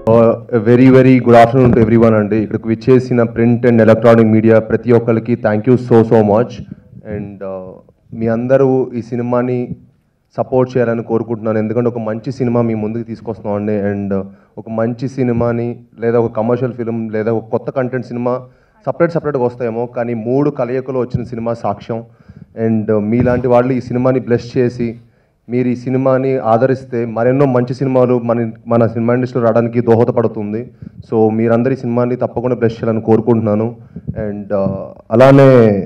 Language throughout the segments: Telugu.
very very good afternoon to everyone అండి ఇక్కడికి విచ్చేసిన ప్రింట్ అండ్ ఎలక్ట్రానిక్ మీడియా ప్రతి ఒక్కరికి thank you so so much and మీ అందరూ ఈ సినిమాని సపోర్ట్ చేయాలని కోరుకుంటున్నాను ఎందుకంటే ఒక మంచి సినిమా మీ ముందుకు తీసుకొస్తున్నాం అండి అండ్ ఒక మంచి సినిమాని లేదా ఒక కమర్షియల్ ఫిలిం లేదా ఒక కొత్త కంటెంట్ సినిమా సపరేట్ సపరేట్గా వస్తాయేమో కానీ మూడు కలయికలో వచ్చిన సినిమా సాక్ష్యం అండ్ మీలాంటి వాళ్ళు ఈ సినిమాని బ్లెస్ చేసి మీరు ఈ సినిమాని ఆదరిస్తే మరెన్నో మంచి సినిమాలు మన మన సినిమా ఇండస్ట్రీలో రావడానికి దోహదపడుతుంది సో మీరందరి సినిమాని తప్పకుండా బ్లెస్ చేయాలని కోరుకుంటున్నాను అండ్ అలానే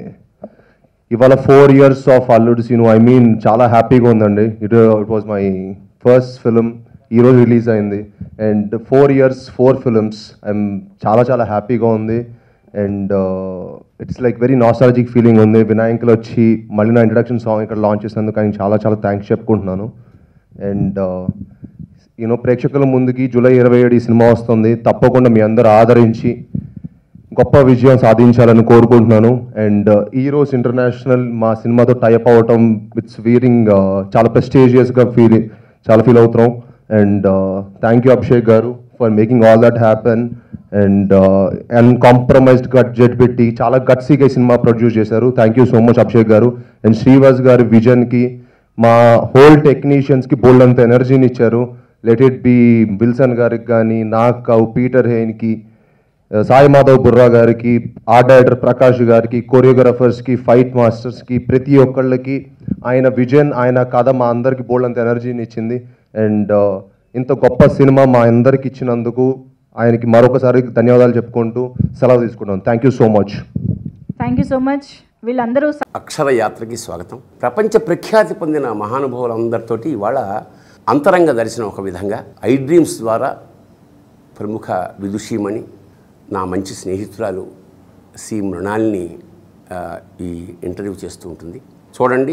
ఇవాళ four years of Alludu Seenu I mean చాలా హ్యాపీగా ఉందండి it it was my first film ఈరోజు రిలీజ్ అయింది and four years four films I'm చాలా చాలా హ్యాపీగా ఉంది and it's like very nostalgic feeling ఉంది వినాయకులు వచ్చి మళ్ళీ నా ఇంట్రడక్షన్ సాంగ్ ఇక్కడ లాంచ్ చేసినందుకు ఆయన చాలా చాలా థ్యాంక్స్ చెప్పుకుంటున్నాను అండ్ యూనో ప్రేక్షకుల ముందుకి జూలై ఇరవై ఏడు ఈ సినిమా వస్తుంది తప్పకుండా మీ అందరూ ఆదరించి గొప్ప విజయం సాధించాలని కోరుకుంటున్నాను అండ్ ఈరోజు ఇంటర్నేషనల్ మా సినిమాతో టైప్ అవ్వటం ఇట్స్ వీరింగ్ చాలా ప్రెస్టేజియస్గా ఫీల్ చాలా ఫీల్ అవుతున్నాం and thank you Abhishek garu for making all that happen and and compromised budget పెట్టి చాలా గట్సీగా ఈ సినిమా ప్రొడ్యూస్ చేశారు thank you so much Abhishek garu and Srivas గారి విజన్కి మా హోల్ టెక్నీషియన్స్కి బోల్డ్ అంత ఎనర్జీని ఇచ్చారు లెట్ ఇట్ బి విల్సన్ గారికి కానీ నాకు పీటర్ హెయిన్కి సాయి మాధవ్ బుర్రా గారికి ఆర్ట్ డైరెక్టర్ ప్రకాష్ గారికి కొరియోగ్రాఫర్స్కి ఫైట్ మాస్టర్స్కి ప్రతి ఒక్కళ్ళకి ఆయన విజన్ ఆయన కథ మా అందరికి బోల్డ్ అంత ఎనర్జీని ఇచ్చింది అండ్ ఇంత గొప్ప సినిమా మా అందరికి ఇచ్చినందుకు ఆయనకి మరొకసారి ధన్యవాదాలు చెప్పుకుంటూ సెలవు తీసుకుంటాను thank you so much thank you so much వీళ్ళందరూ అక్షర యాత్రకి స్వాగతం ప్రపంచ ప్రఖ్యాతి పొందిన మహానుభావులందరితోటి ఇవాళ అంతరంగ దర్శనం ఒక విధంగా ఐ డ్రీమ్స్ ద్వారా ప్రముఖ విదుషీమణి నా మంచి స్నేహితురాలు సి మృణాల్ని ఆ, ఈ ఇంటర్వ్యూ చేస్తూ ఉంటుంది చూడండి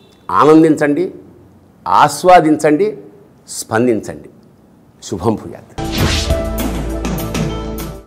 ఆనందించండి ఆస్వాదించండి స్పందించండి శుభం భూయాత్